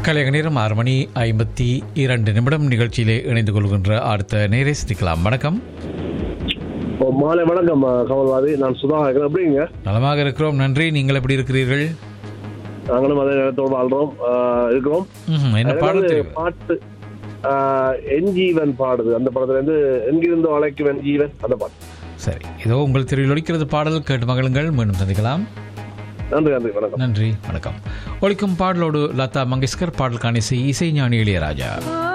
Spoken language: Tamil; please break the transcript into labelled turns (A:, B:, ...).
A: கலைய நேரம் ஆறு மணி ஐம்பத்தி இரண்டு நிமிடம் நிகழ்ச்சியிலே இணைந்து கொள்கின்ற அடுத்த நேரே சிக்கலாம் வணக்கம்
B: ஓ, மாலை வணக்கம் அஹ், கமல்வாதி நான் சுதா இருக்கிறேன் எப்படிங்க
A: நலமாக இருக்கிறோம் நன்றி நீங்கள் எப்படி இருக்கிறீர்கள்
B: நாங்களும் அதே நேரத்தோடு வாழ்றோம் அஹ், இருக்கிறோம்
A: ம்ஹும், என்ன
B: எனக்கு
A: பாடல்
B: வந்து
A: தெரியும்
B: பாட்டு அஹ், என் ஜீவன் பாடுது அந்த படத்துல இருந்து எங்கிருந்து அழைக்கும் என் ஜீவன் அந்த பாட்டு
A: சரி இதோ உங்கள் தெருவில் ஒலிக்கிறது பாடல் கேட்டு மகளுங்கள் மீண்டும் சந்திக்கலாம்
B: நன்றி நன்றி வணக்கம்
A: நன்றி வணக்கம் ஒலிக்கும் பாடலோடு லதா மங்கேஷ்கர் பாடலுக்கான இசை இசை ஞானி இளையராஜா